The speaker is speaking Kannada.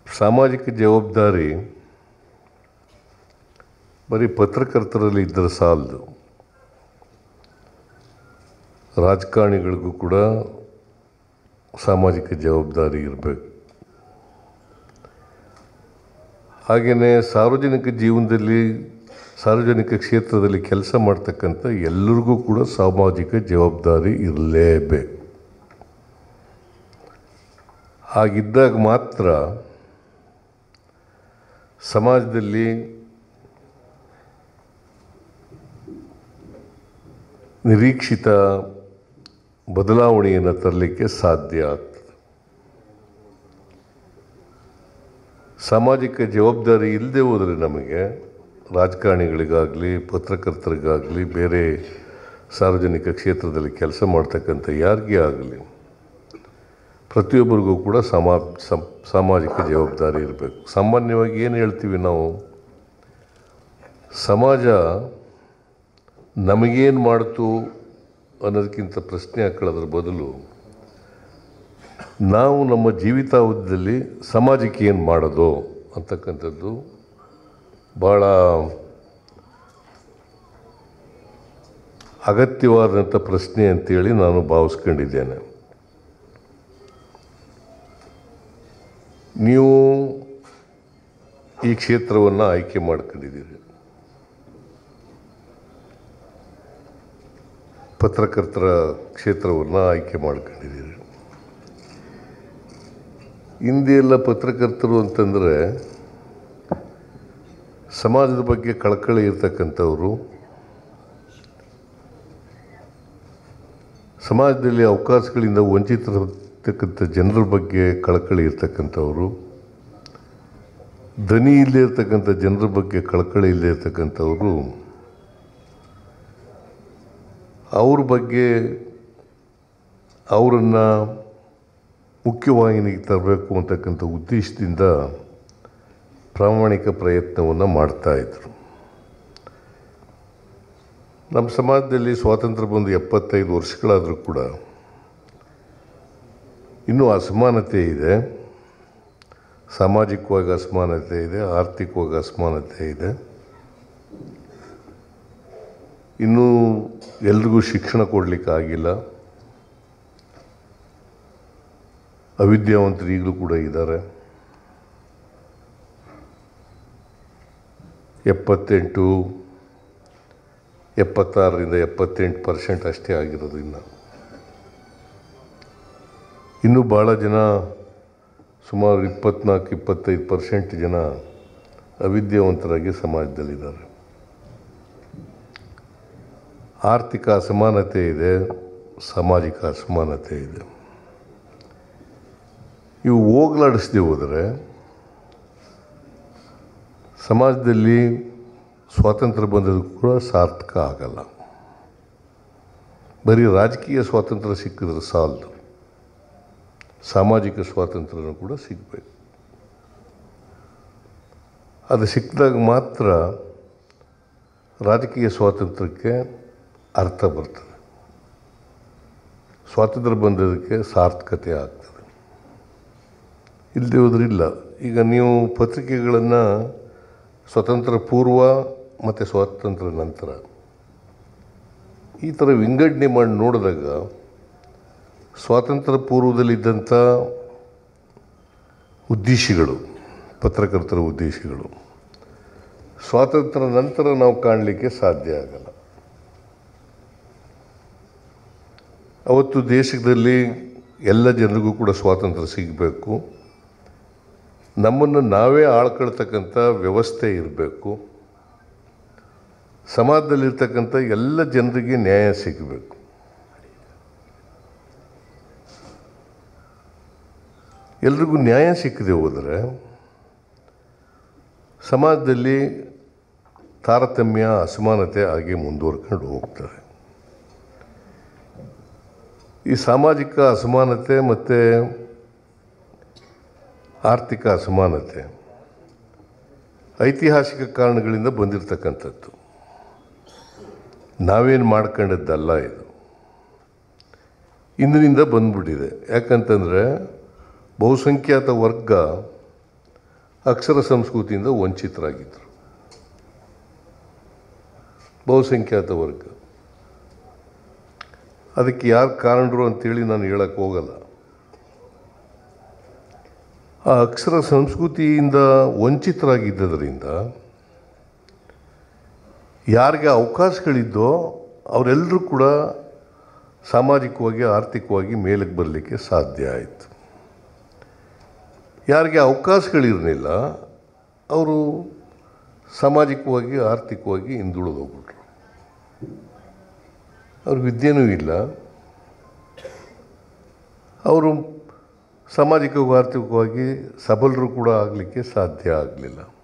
ಸಾಮಾಜಿಕ ಜವಾಬ್ದಾರಿ ಬರೀ ಪತ್ರಕರ್ತರಲ್ಲಿ ಇದ್ದರೆ ಸಾಲದು ರಾಜಕಾರಣಿಗಳಿಗೂ ಕೂಡ ಸಾಮಾಜಿಕ ಜವಾಬ್ದಾರಿ ಇರಬೇಕು ಹಾಗೆಯೇ ಸಾರ್ವಜನಿಕ ಜೀವನದಲ್ಲಿ ಸಾರ್ವಜನಿಕ ಕ್ಷೇತ್ರದಲ್ಲಿ ಕೆಲಸ ಮಾಡ್ತಕ್ಕಂಥ ಎಲ್ಲರಿಗೂ ಕೂಡ ಸಾಮಾಜಿಕ ಜವಾಬ್ದಾರಿ ಇರಲೇಬೇಕು ಹಾಗಿದ್ದಾಗ ಮಾತ್ರ ಸಮಾಜದಲ್ಲಿ ನಿರೀಕ್ಷಿತ ಬದಲಾವಣೆಯನ್ನು ತರಲಿಕ್ಕೆ ಸಾಧ್ಯ ಆಗ್ತದೆ ಸಾಮಾಜಿಕ ಜವಾಬ್ದಾರಿ ಇಲ್ಲದೆ ಹೋದರೆ ನಮಗೆ ರಾಜಕಾರಣಿಗಳಿಗಾಗಲಿ ಪತ್ರಕರ್ತರಿಗಾಗಲಿ ಬೇರೆ ಸಾರ್ವಜನಿಕ ಕ್ಷೇತ್ರದಲ್ಲಿ ಕೆಲಸ ಮಾಡ್ತಕ್ಕಂಥ ಯಾರಿಗೇ ಆಗಲಿ ಪ್ರತಿಯೊಬ್ಬರಿಗೂ ಕೂಡ ಸಮಾ ಸಮ್ ಸಾಮಾಜಿಕ ಜವಾಬ್ದಾರಿ ಇರಬೇಕು ಸಾಮಾನ್ಯವಾಗಿ ಏನು ಹೇಳ್ತೀವಿ ನಾವು ಸಮಾಜ ನಮಗೇನು ಮಾಡ್ತು ಅನ್ನೋದಕ್ಕಿಂತ ಪ್ರಶ್ನೆ ಹಾಕೊಳ್ಳೋದ್ರ ಬದಲು ನಾವು ನಮ್ಮ ಜೀವಿತಾವಧಿಯಲ್ಲಿ ಸಮಾಜಕ್ಕೆ ಏನು ಮಾಡೋದು ಅಂತಕ್ಕಂಥದ್ದು ಭಾಳ ಅಗತ್ಯವಾದಂಥ ಪ್ರಶ್ನೆ ಅಂತೇಳಿ ನಾನು ಭಾವಿಸ್ಕೊಂಡಿದ್ದೇನೆ ನೀವು ಈ ಕ್ಷೇತ್ರವನ್ನು ಆಯ್ಕೆ ಮಾಡ್ಕೊಂಡಿದ್ದೀರಿ ಪತ್ರಕರ್ತರ ಕ್ಷೇತ್ರವನ್ನು ಆಯ್ಕೆ ಮಾಡ್ಕೊಂಡಿದ್ದೀರಿ ಹಿಂದೆ ಎಲ್ಲ ಪತ್ರಕರ್ತರು ಅಂತಂದರೆ ಸಮಾಜದ ಬಗ್ಗೆ ಕಳಕಳಿ ಇರ್ತಕ್ಕಂಥವ್ರು ಸಮಾಜದಲ್ಲಿ ಅವಕಾಶಗಳಿಂದ ವಂಚಿತರಿರ್ತಕ್ಕಂಥ ಜನರ ಬಗ್ಗೆ ಕಳಕಳಿ ಇರ್ತಕ್ಕಂಥವ್ರು ದನಿ ಇಲ್ಲದೆ ಇರ್ತಕ್ಕಂಥ ಜನರ ಬಗ್ಗೆ ಕಳಕಳಿ ಇಲ್ಲದೆ ಇರ್ತಕ್ಕಂಥವ್ರು ಅವ್ರ ಬಗ್ಗೆ ಅವರನ್ನು ಮುಖ್ಯವಾಹಿನಿಗೆ ತರಬೇಕು ಅಂತಕ್ಕಂಥ ಉದ್ದೇಶದಿಂದ ಪ್ರಾಮಾಣಿಕ ಪ್ರಯತ್ನವನ್ನು ಮಾಡ್ತಾಯಿದ್ರು ನಮ್ಮ ಸಮಾಜದಲ್ಲಿ ಸ್ವಾತಂತ್ರ್ಯ ಬಂದು ಎಪ್ಪತ್ತೈದು ವರ್ಷಗಳಾದರೂ ಕೂಡ ಇನ್ನೂ ಅಸಮಾನತೆ ಇದೆ ಸಾಮಾಜಿಕವಾಗಿ ಅಸಮಾನತೆ ಇದೆ ಆರ್ಥಿಕವಾಗಿ ಅಸಮಾನತೆ ಇದೆ ಇನ್ನೂ ಎಲ್ರಿಗೂ ಶಿಕ್ಷಣ ಕೊಡಲಿಕ್ಕೆ ಆಗಿಲ್ಲ ಅವಿದ್ಯಾವಂತರು ಈಗಲೂ ಕೂಡ ಇದ್ದಾರೆ ಎಪ್ಪತ್ತೆಂಟು ಎಪ್ಪತ್ತಾರರಿಂದ ಎಪ್ಪತ್ತೆಂಟು ಪರ್ಸೆಂಟ್ ಅಷ್ಟೇ ಆಗಿರೋದು ಇನ್ನು ಇನ್ನೂ ಭಾಳ ಜನ ಸುಮಾರು ಇಪ್ಪತ್ನಾಲ್ಕು ಇಪ್ಪತ್ತೈದು ಪರ್ಸೆಂಟ್ ಜನ ಅವಿದ್ಯಾವಂತರಾಗಿ ಸಮಾಜದಲ್ಲಿದ್ದಾರೆ ಆರ್ಥಿಕ ಅಸಮಾನತೆ ಇದೆ ಸಾಮಾಜಿಕ ಅಸಮಾನತೆ ಇದೆ ಇವು ಹೋಗಲಾಡಿಸದೆ ಹೋದರೆ ಸಮಾಜದಲ್ಲಿ ಸ್ವಾತಂತ್ರ್ಯ ಬಂದದ್ದು ಕೂಡ ಸಾರ್ಥಕ ಆಗಲ್ಲ ಬರೀ ರಾಜಕೀಯ ಸ್ವಾತಂತ್ರ್ಯ ಸಿಕ್ಕಿದ್ರೆ ಸಾಲದು ಸಾಮಾಜಿಕ ಸ್ವಾತಂತ್ರ್ಯನೂ ಕೂಡ ಸಿಗಬೇಕು ಅದು ಸಿಕ್ಕಿದಾಗ ಮಾತ್ರ ರಾಜಕೀಯ ಸ್ವಾತಂತ್ರ್ಯಕ್ಕೆ ಅರ್ಥ ಬರ್ತದೆ ಸ್ವಾತಂತ್ರ್ಯ ಬಂದದಕ್ಕೆ ಸಾರ್ಥಕತೆ ಆಗ್ತದೆ ಇಲ್ಲದೆ ಹೋದ್ರೆ ಇಲ್ಲ ಈಗ ನೀವು ಪತ್ರಿಕೆಗಳನ್ನು ಸ್ವತಂತ್ರ ಪೂರ್ವ ಮತ್ತು ಸ್ವಾತಂತ್ರ್ಯ ನಂತರ ಈ ಥರ ವಿಂಗಡಣೆ ಮಾಡಿ ನೋಡಿದಾಗ ಸ್ವಾತಂತ್ರ್ಯ ಪೂರ್ವದಲ್ಲಿದ್ದಂಥ ಉದ್ದೇಶಗಳು ಪತ್ರಕರ್ತರ ಉದ್ದೇಶಗಳು ಸ್ವಾತಂತ್ರ್ಯ ನಂತರ ನಾವು ಕಾಣಲಿಕ್ಕೆ ಸಾಧ್ಯ ಆಗಲ್ಲ ಅವತ್ತು ದೇಶದಲ್ಲಿ ಎಲ್ಲ ಜನರಿಗೂ ಕೂಡ ಸ್ವಾತಂತ್ರ್ಯ ಸಿಗಬೇಕು ನಮ್ಮನ್ನು ನಾವೇ ಆಳ್ಕೊಳ್ತಕ್ಕಂಥ ವ್ಯವಸ್ಥೆ ಇರಬೇಕು ಸಮಾಜದಲ್ಲಿರ್ತಕ್ಕಂಥ ಎಲ್ಲ ಜನರಿಗೆ ನ್ಯಾಯ ಸಿಗಬೇಕು ಎಲ್ರಿಗೂ ನ್ಯಾಯ ಸಿಕ್ಕದೆ ಹೋದರೆ ಸಮಾಜದಲ್ಲಿ ತಾರತಮ್ಯ ಅಸಮಾನತೆ ಹಾಗೆ ಮುಂದುವರ್ಕೊಂಡು ಹೋಗ್ತದೆ ಈ ಸಾಮಾಜಿಕ ಅಸಮಾನತೆ ಮತ್ತು ಆರ್ಥಿಕ ಅಸಮಾನತೆ ಐತಿಹಾಸಿಕ ಕಾರಣಗಳಿಂದ ಬಂದಿರತಕ್ಕಂಥದ್ದು ನಾವೇನು ಮಾಡ್ಕೊಂಡದ್ದಲ್ಲ ಇದು ಇಂದಿನಿಂದ ಬಂದ್ಬಿಟ್ಟಿದೆ ಯಾಕಂತಂದರೆ ಬಹುಸಂಖ್ಯಾತ ವರ್ಗ ಅಕ್ಷರ ಸಂಸ್ಕೃತಿಯಿಂದ ವಂಚಿತರಾಗಿದ್ದರು ಬಹುಸಂಖ್ಯಾತ ವರ್ಗ ಅದಕ್ಕೆ ಯಾರು ಕಾರಣರು ಅಂತೇಳಿ ನಾನು ಹೇಳಕ್ಕೆ ಹೋಗಲ್ಲ ಆ ಅಕ್ಷರ ಸಂಸ್ಕೃತಿಯಿಂದ ವಂಚಿತರಾಗಿದ್ದರಿಂದ ಯಾರಿಗೆ ಅವಕಾಶಗಳಿದ್ದೋ ಅವರೆಲ್ಲರೂ ಕೂಡ ಸಾಮಾಜಿಕವಾಗಿ ಆರ್ಥಿಕವಾಗಿ ಮೇಲಕ್ಕೆ ಬರಲಿಕ್ಕೆ ಸಾಧ್ಯ ಆಯಿತು ಯಾರಿಗೆ ಅವಕಾಶಗಳಿರಲಿಲ್ಲ ಅವರು ಸಾಮಾಜಿಕವಾಗಿ ಆರ್ಥಿಕವಾಗಿ ಹಿಂದುಳಿದು ಹೋಗ್ಬಿಟ್ರು ಅವ್ರಿಗೆ ವಿದ್ಯೆನೂ ಇಲ್ಲ ಅವರು ಸಾಮಾಜಿಕವಾಗಿ ಆರ್ಥಿಕವಾಗಿ ಸಬಲರು ಕೂಡ ಆಗಲಿಕ್ಕೆ ಸಾಧ್ಯ ಆಗಲಿಲ್ಲ